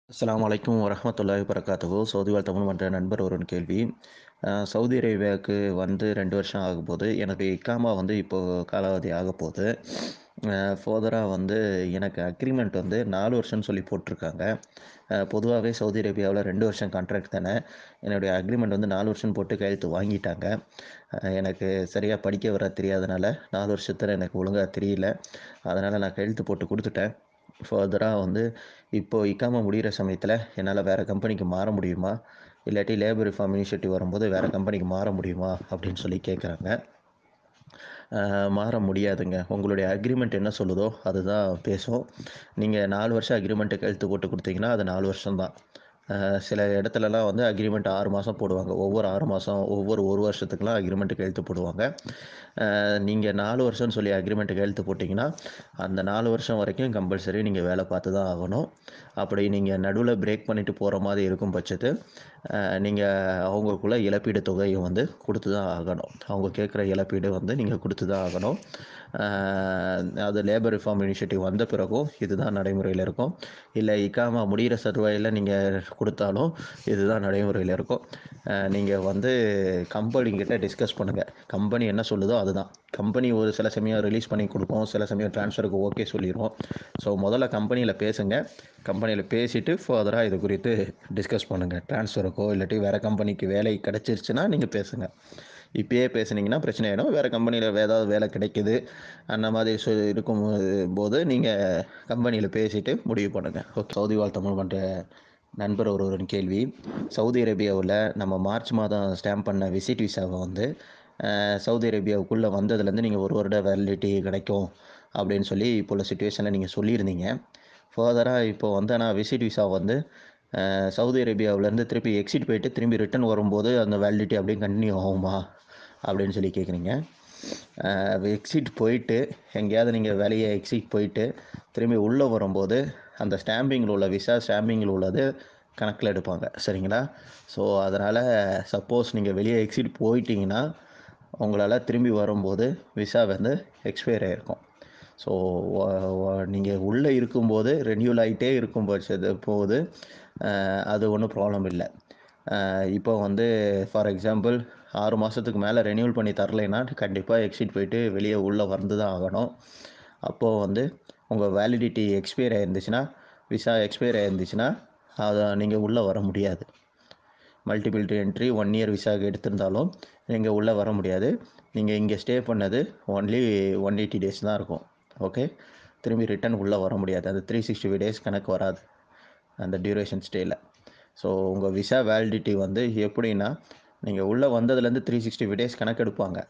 அஸ்ஸலாமு அலைக்கும் வரஹ்மத்துல்லாஹி வரகாத்துஹு சவுதி வாழ் தமிழ் மன்ற நண்பர் ஒரு கேள்வி அஹ் சவுதி அரேபியாவுக்கு வந்து ரெண்டு வருஷம் ஆக போகுது எனக்கு இக்காமா வந்து இப்போது காலாவதி ஆக போகுது ஃபர்தராக வந்து எனக்கு அக்ரிமெண்ட் வந்து நாலு வருஷம்னு சொல்லி போட்டிருக்காங்க பொதுவாகவே சவுதி அரேபியாவில் ரெண்டு வருஷம் கான்ட்ராக்ட் தானே என்னுடைய அக்ரிமெண்ட் வந்து நாலு வருஷம் போட்டு கையெழுத்து வாங்கிட்டாங்க அஹ் எனக்கு சரியாக படிக்க வர தெரியாதனால நாலு வருஷத்தில் எனக்கு ஒழுங்காக தெரியல அதனால் நான் கையெழுத்து போட்டு கொடுத்துட்டேன் ஃபர்தராக வந்து இப்போது இக்காம முடிகிற சமயத்தில் என்னால் வேறு கம்பெனிக்கு மாற முடியுமா இல்லாட்டி லேபர் ரிஃபார்ம் இனிஷியேட்டிவ் வரும்போது வேறு கம்பெனிக்கு மாற முடியுமா அப்படின்னு சொல்லி கேட்குறாங்க அஹ் மாற முடியாதுங்க உங்களுடைய அக்ரிமெண்ட் என்ன சொல்லுதோ அதுதான் பேசும் நீங்கள் நாலு வருஷம் அக்ரிமெண்ட்டு கையெழுத்து போட்டு கொடுத்தீங்கன்னா அது நாலு வருஷம்தான் அஹ் சில இடத்துலலாம் வந்து அக்ரிமெண்ட் ஆறு மாதம் போடுவாங்க ஒவ்வொரு ஆறு மாதம் ஒவ்வொரு ஒரு வருஷத்துக்குலாம் அக்ரிமெண்ட் கையெழுத்து போடுவாங்க நீங்கள் நாலு வருஷம்னு சொல்லி அக்ரிமெண்ட் கையெழுத்து போட்டிங்கன்னா அந்த நாலு வருஷம் வரைக்கும் கம்பல்சரி நீங்கள் வேலை பார்த்து தான் ஆகணும் அப்படி நீங்கள் நடுவில் பிரேக் பண்ணிவிட்டு போகிற மாதிரி இருக்கும் பட்சத்து நீங்கள் அவங்களுக்குள்ள இழப்பீடு தொகையை வந்து கொடுத்து தான் ஆகணும் அவங்க கேட்குற இழப்பீடு வந்து நீங்கள் கொடுத்து தான் ஆகணும் அஹ் அது லேபர் ரிஃபார்ம் இனிஷியேட்டிவ் வந்த பிறகும் இதுதான் நடைமுறையில் இருக்கும் இல்லை இக்காமா முடிகிற சர்வாயில் நீங்கள் கொடுத்தாலும் இதுதான் நடைமுறையில் இருக்கும் நீங்கள் வந்து கம்பெனிக்கிட்ட டிஸ்கஸ் பண்ணுங்கள் கம்பெனி என்ன சொல்லுதோ அதுதான் கம்பெனி ஒரு சில சமயம் ரிலீஸ் பண்ணி கொடுக்கும் சில சமயம் ட்ரான்ஸ்ஃபருக்கு ஓகே சொல்லிடும் ஸோ முதல்ல கம்பெனியில் பேசுங்க கம்பெனியில் பேசிவிட்டு ஃபர்தராக இது குறித்து டிஸ்கஸ் பண்ணுங்கள் ட்ரான்ஸ்ஃபருக்கோ இல்லாட்டி வேறு கம்பெனிக்கு வேலை கிடச்சிருச்சுன்னா நீங்கள் பேசுங்க இப்பயே பேசுனீங்கன்னா பிரச்சனை ஆகிடும் வேறு கம்பெனியில் ஏதாவது வேலை கிடைக்குது அந்த மாதிரி சொ இருக்கும் போது நீங்கள் கம்பெனியில் பேசிவிட்டு முடிவு பண்ணுங்கள் ஓகே சவுதி வாழ் தமிழ் மன்ற நண்பர் ஒருவரின் கேள்வி சவுதி அரேபியாவில் நம்ம மார்ச் மாதம் ஸ்டாம்ப் பண்ண விசிட் விசாவை வந்து அஹ், சவுதி அரேபியாவுக்குள்ளே வந்ததுலேருந்து நீங்கள் ஒரு வருட வேலிடிட்டி கிடைக்கும் அப்படின்னு சொல்லி இப்போ உள்ள சுச்சுவேஷனில் நீங்கள் சொல்லியிருந்தீங்க ஃபர்தராக இப்போ வந்து ஆனால் விசிட் விசா வந்து அஹ், சவுதி அரேபியாவிலேருந்து திருப்பி எக்ஸிட் போயிட்டு திரும்பி ரிட்டர்ன் வரும்போது அந்த வேலிடிட்டி அப்படியே கண்டினியூ ஆகுமா அப்படின்னு சொல்லி கேட்குறீங்க எக்ஸிட் போயிட்டு எங்கேயாவது நீங்கள் வேலையை எக்ஸிட் போயிட்டு திரும்பி உள்ளே வரும்போது அந்த ஸ்டாம்பிங்கில் உள்ள விசா ஸ்டாம்பிங்கில் உள்ளது கணக்கில் எடுப்பாங்க சரிங்களா ஸோ அதனால் சப்போஸ் நீங்கள் வெளியே எக்ஸிட் போயிட்டீங்கன்னா உங்களால் திரும்பி வரும்போது விசா வந்து எக்ஸ்பயர் ஆகிருக்கும் ஸோ நீங்கள் உள்ளே இருக்கும்போது ரெனியூல் ஆகிட்டே இருக்கும் பட்சத்து போது அஹ், அது ஒன்றும் ப்ராப்ளம் இல்லை இப்போ வந்து ஃபார் எக்ஸாம்பிள் ஆறு மாதத்துக்கு மேலே ரெனியூல் பண்ணி தரலைன்னா கண்டிப்பாக எக்ஸிட் போயிட்டு வெளியே உள்ளே வந்து தான் ஆகணும் அப்போது வந்து உங்கள் வேலிடிட்டி எக்ஸ்பயர் ஆயிருந்துச்சுன்னா விசா எக்ஸ்பயர் ஆயிருந்துச்சுன்னா அதை நீங்கள் உள்ளே வர முடியாது மல்டிபிள் என்ட்ரி ஒன் இயர் விசாவுக்கு எடுத்திருந்தாலும் நீங்கள் உள்ளே வர முடியாது நீங்கள் இங்கே ஸ்டே பண்ணது ஒன்லி ஒன் எயிட்டி டேஸ் தான் இருக்கும் ஓகே திரும்பி ரிட்டர்ன் உள்ளே வர முடியாது அது த்ரீ சிக்ஸ்டி ஃபைவ் டேஸ் கணக்கு வராது அந்த டியூரேஷன் ஸ்டேயில் ஸோ உங்கள் விசா வேலிடிட்டி வந்து எப்படின்னா நீங்கள் உள்ளே வந்ததுலேருந்து த்ரீ சிக்ஸ்டி ஃபைவ் டேஸ் கணக்கு எடுப்பாங்க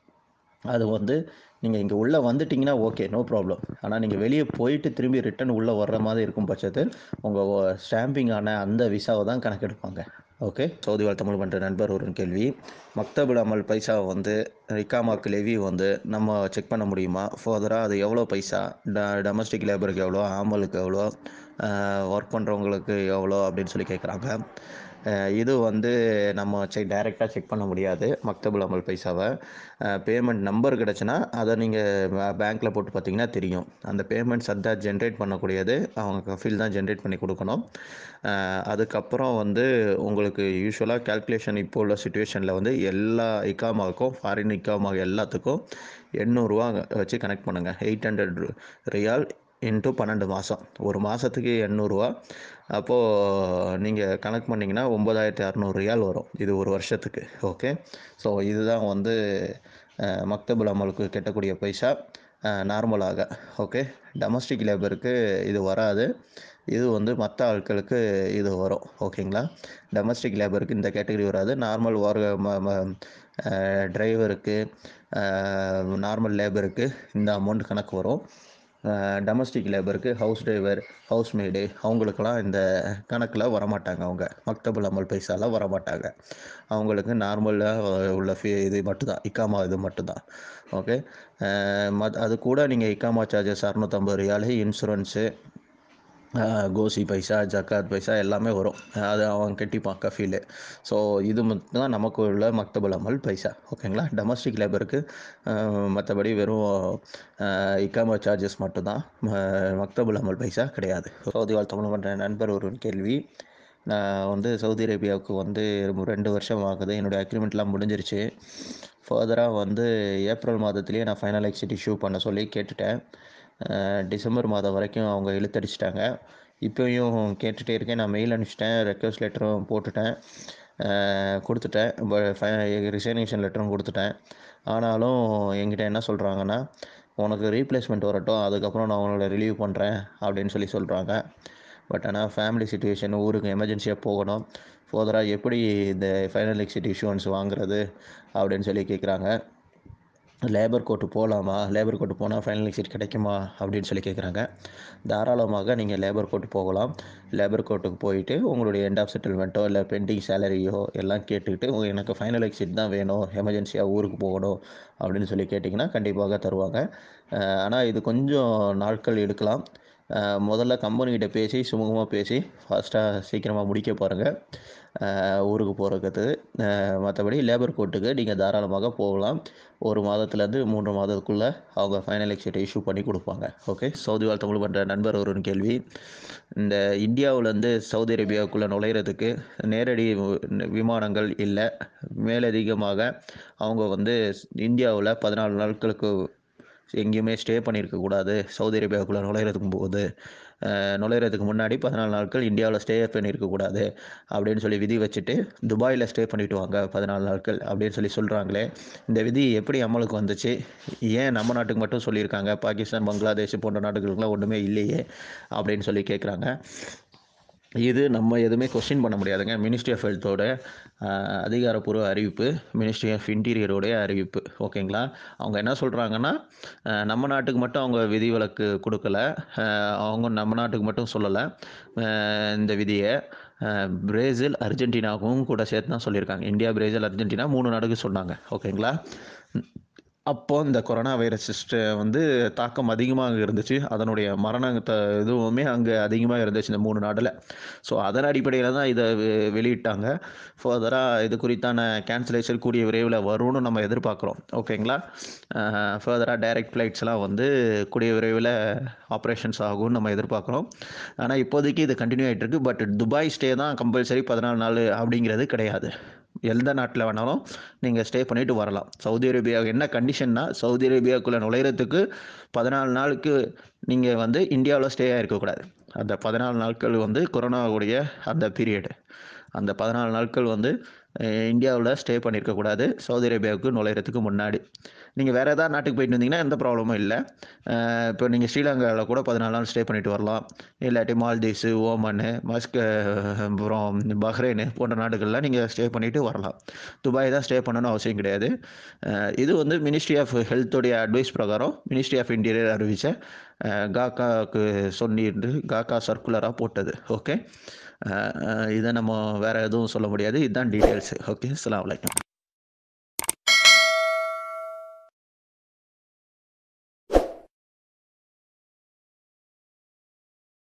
அது வந்து நீங்கள் இங்கே உள்ளே வந்துட்டிங்கன்னா ஓகே நோ ப்ராப்ளம் ஆனால் நீங்கள் வெளியே போயிட்டு திரும்பி ரிட்டர்ன் உள்ளே வர்ற மாதிரி இருக்கும் பட்சத்தில் உங்கள் ஸ்டாம்பிங் ஆன அந்த விசாவை தான் கணக்கெடுப்பாங்க ஓகே சவுதி வாழ் தமிழ் பண்ணுற நண்பர் ஒரு கேள்வி மக்தபுல் அமல் பைசாவை வந்து இக்காமாக்கு லெவி வந்து நம்ம செக் பண்ண முடியுமா ஃபர்தராக அது எவ்வளோ பைசா ட டொமஸ்டிக் லேபருக்கு எவ்வளோ ஆமலுக்கு எவ்வளோ ஒர்க் பண்ணுறவங்களுக்கு எவ்வளோ அப்படின்னு சொல்லி கேட்குறாங்க அஹ் இது வந்து நம்ம செக் டைரெக்டாக செக் பண்ண முடியாது மக்தபுல் அமல் பைசாவை பேமெண்ட் நம்பர் கிடச்சுன்னா அதை நீங்கள் பேங்க்கில் போட்டு பார்த்தீங்கன்னா தெரியும் அந்த பேமெண்ட்ஸ் அதான் ஜென்ரேட் பண்ணக்கூடியது அவங்க கஃபீல் தான் ஜென்ரேட் பண்ணி கொடுக்கணும் அஹ் அதுக்கப்புறம் வந்து உங்களுக்கு யூஸ்வலாக கால்குலேஷன் இப்போ உள்ள சுச்சுவேஷனில் வந்து எல்லா இக்காமாவுக்கும் ஃபாரின் இக்காமா எல்லாத்துக்கும் எண்ணூறுரூவா வச்சு கனெக்ட் பண்ணுங்கள் எயிட் ஹண்ட்ரட் ரியால் இன்ட்டு பன்னெண்டு மாதம் ஒரு மாதத்துக்கு எண்ணூறுரூவா அப்போது நீங்கள் கணக்கு பண்ணிங்கன்னா ஒம்பதாயிரத்தி அறநூறு ரியால் வரும் இது ஒரு வருஷத்துக்கு ஓகே ஸோ இதுதான் வந்து அஹ், மக்தபுல் அமலுக்கு கட்டக்கூடிய பைசா நார்மலாக ஓகே டொமஸ்டிக் லேபருக்கு இது வராது இது வந்து மற்ற ஆட்களுக்கு இது வரும் ஓகேங்களா டொமஸ்டிக் லேபருக்கு இந்த கேட்டகரி வராது நார்மல் ஒர் டிரைவருக்கு நார்மல் லேபருக்கு இந்த அமௌண்ட் கணக்கு வரும் டொமஸ்டிக் லேபருக்கு ஹவுஸ் டிரைவர் ஹவுஸ் மேடு அவங்களுக்கெல்லாம் இந்த கணக்கில் வரமாட்டாங்க அவங்க மக்தபுல் அமல் பைசாலாம் வரமாட்டாங்க அவங்களுக்கு நார்மலாக உள்ள ஃபீ இது மட்டும்தான் இக்காமா இது மட்டும்தான் ஓகே மத் அது கூட நீங்கள் இக்காமா சார்ஜஸ் அறநூற்றம்பது ரியாலு இன்சூரன்ஸு கோசி பைசா ஜக்காத் பைசா எல்லாமே வரும் அது அவன் கட்டிப்பான் கஃபீல் ஸோ இது மட்டும் தான் நமக்கு உள்ள மக்தபுல் அமல் பைசா ஓகேங்களா டொமஸ்டிக் லேபருக்கு மற்றபடி வெறும் இக்காம சார்ஜஸ் மட்டும்தான் மக்தபுல் அமல் பைசா கிடையாது சவுதி வாழ் தமிழ் பண்ணுற நண்பர் ஒரு கேள்வி நான் வந்து சவுதி அரேபியாவுக்கு வந்து ரெண்டு வருஷம் ஆகுது என்னுடைய அக்ரிமெண்ட்லாம் முடிஞ்சிருச்சு ஃபர்தராக வந்து ஏப்ரல் மாதத்துலேயே நான் ஃபைனல் எக்ஸிட் இஷ்யூ பண்ண சொல்லி கேட்டுட்டேன் டிசம்பர் மாதம் வரைக்கும் அவங்க இழுத்தடிச்சிட்டாங்க இப்போயும் கேட்டுகிட்டே இருக்கேன் நான் மெயில் அனுப்பிச்சிட்டேன் ரெக்வஸ்ட் லெட்டரும் போட்டுட்டேன் கொடுத்துட்டேன் ரிசைனேஷன் லெட்டரும் கொடுத்துட்டேன் ஆனாலும் என்கிட்ட என்ன சொல்கிறாங்கன்னா உனக்கு ரீப்ளேஸ்மெண்ட் வரட்டும் அதுக்கப்புறம் நான் உன்னோட ரிலீவ் பண்ணுறேன் அப்படின்னு சொல்லி சொல்கிறாங்க பட் ஆனால் ஃபேமிலி சுச்சுவேஷன் ஊருக்கு எமர்ஜென்சியாக போகணும் ஃபர்தராக எப்படி இந்த ஃபைனல் எக்ஸிட் இஷ்யூன்ஸ் வாங்குறது அப்படின்னு சொல்லி கேட்குறாங்க லேபர் கோர்ட்டு போகலாமா லேபர் கோர்ட்டு போனால் ஃபைனல் எக்ஸிட் கிடைக்குமா அப்படின்னு சொல்லி கேட்குறாங்க தாராளமாக நீங்கள் லேபர் கோர்ட்டு போகலாம் லேபர் கோர்ட்டுக்கு போயிட்டு உங்களுடைய எண்ட் ஆஃப் செட்டில்மெண்ட்டோ இல்லை பெண்டிங் சேலரியோ எல்லாம் கேட்டுக்கிட்டு உங்க- எனக்கு ஃபைனல் எக்ஸிட் தான் வேணும் எமர்ஜென்சியாக ஊருக்கு போகணும் அப்படின்னு சொல்லி கேட்டிங்கன்னா கண்டிப்பாக தருவாங்க ஆனால் இது கொஞ்சம் நாட்கள் எடுக்கலாம் அஹ் முதல்ல கம்பெனிகிட்ட பேசி சுமூகமாக பேசி ஃபாஸ்ட்டாக சீக்கிரமாக முடிக்க பாருங்கள் ஊருக்கு போகிறதுக்கு மற்றபடி லேபர் கோர்ட்டுக்கு நீங்கள் தாராளமாக போகலாம் ஒரு மாதத்துலேருந்து மூன்று மாதத்துக்குள்ளே அவங்க ஃபைனல் எக்ஸிட் இஷ்யூ பண்ணி கொடுப்பாங்க ஓகே சவுதி வாழ் தமிழ் பண்ணுற நண்பர் ஒரு கேள்வி இந்த இந்தியாவிலேருந்து சவுதி அரேபியாவுக்குள்ளே நுழையிறதுக்கு நேரடி வி- விமானங்கள் இல்லை மேலதிகமாக அவங்க வந்து இந்தியாவில் பதினாலு நாட்களுக்கு எங்கேயுமே ஸ்டே பண்ணியிருக்க கூடாது சவுதி அரேபியாவுக்குள்ளே நுழையிறதுக்கு போது அஹ், நுழையிறதுக்கு முன்னாடி பதினாலு நாட்கள் இந்தியாவில் ஸ்டே பண்ணியிருக்க கூடாது அப்படின்னு சொல்லி விதி வச்சுட்டு துபாயில் ஸ்டே பண்ணிட்டு வாங்க பதினாலு நாட்கள் அப்படின்னு சொல்லி சொல்கிறாங்களே இந்த விதி எப்படி அமலுக்கு வந்துச்சு ஏன் நம்ம நாட்டுக்கு மட்டும் சொல்லியிருக்காங்க பாகிஸ்தான் பங்களாதேஷ் போன்ற நாடுகளுக்குலாம் ஒன்றுமே இல்லையே அப்படின்னு சொல்லி கேட்குறாங்க இது நம்ம எதுவுமே கொஸ்டின் பண்ண முடியாதுங்க மினிஸ்ட்ரி ஆஃப் ஹெல்த்தோட அதிகாரப்பூர்வ அறிவிப்பு மினிஸ்ட்ரி ஆஃப் இன்டீரியரோடைய அறிவிப்பு ஓகேங்களா அவங்க என்ன சொல்கிறாங்கன்னா அஹ், நம்ம நாட்டுக்கு மட்டும் அவங்க விதிவிலக்கு கொடுக்கல அஹ், அவங்க நம்ம நாட்டுக்கு மட்டும் சொல்லலை அஹ், இந்த விதியை அஹ், பிரேசில் அர்ஜென்டினாவுக்கும் கூட சேர்த்து தான் சொல்லியிருக்காங்க இந்தியா பிரேசில் அர்ஜென்டினா மூணு நாடுக்கு சொன்னாங்க ஓகேங்களா அப்போ இந்த கொரோனா வைரஸ் வந்து தாக்கம் அதிகமாக இருந்துச்சு அதனுடைய மரண த இதுவுமே அங்கே அதிகமாக இருந்துச்சு இந்த மூணு நாட்டில் ஸோ அதன் அடிப்படையில் தான் இதை வெ- வெளியிட்டாங்க ஃபர்தராக இது குறித்தான கேன்சலேஷன் கூடிய விரைவில் வரும்னு நம்ம எதிர்பார்க்குறோம் ஓகேங்களா ஃபர்தராக டைரக்ட் ஃப்ளைட்ஸ்லாம் வந்து கூடிய விரைவில் ஆப்ரேஷன்ஸ் ஆகும்னு நம்ம எதிர்பார்க்குறோம் ஆனால் இப்போதைக்கு இது கண்டினியூ ஆகிட்டு இருக்கு பட் துபாய் ஸ்டே தான் கம்பல்சரி பதினாலு நாள் அப்படிங்கிறது கிடையாது எந்த நாட்டில் வேணாலும் நீங்கள் ஸ்டே பண்ணிட்டு வரலாம் சவுதி அரேபியா என்ன கண்டிஷன்னா சவுதி அரேபியாவுக்குள்ளே நுழையிறதுக்கு பதினாலு நாளுக்கு நீங்கள் வந்து இந்தியாவில் ஸ்டே ஆகிருக்கக்கூடாது அந்த பதினாலு நாட்கள் வந்து கொரோனாவுடைய அந்த பீரியடு அந்த பதினாலு நாட்கள் வந்து இந்தியாவில் ஸ்டே பண்ணியிருக்கக்கூடாது சவுதி அரேபியாவுக்கு நுழையிறதுக்கு முன்னாடி நீங்கள் வேறு ஏதாவது நாட்டுக்கு போயிட்டு வந்தீங்கன்னா எந்த ப்ராப்ளமும் இல்லை அஹ் இப்போ நீங்கள் ஸ்ரீலங்காவில் கூட பதினாலு நாள் ஸ்டே பண்ணிட்டு வரலாம் இல்லாட்டி மால்தீவ்ஸு ஓமனு மஸ்க் அப்புறம் பஹ்ரைனு போன்ற நாடுகளில் நீங்கள் ஸ்டே பண்ணிட்டு வரலாம் துபாய் தான் ஸ்டே பண்ணணும்னு அவசியம் கிடையாது அஹ் இது வந்து மினிஸ்ட்ரி ஆஃப் ஹெல்த்தோடைய அட்வைஸ் பிரகாரம் மினிஸ்ட்ரி ஆஃப் இன்டீரியர் அறிவித்த காக்காவுக்கு சொல்லிட்டு காக்கா சர்க்குலராக போட்டது ஓகே இதை நம்ம வேறு எதுவும் சொல்ல முடியாது இதுதான் டீட்டெயில்ஸு ஓகே அஸ்ஸலாமு அலைக்கும்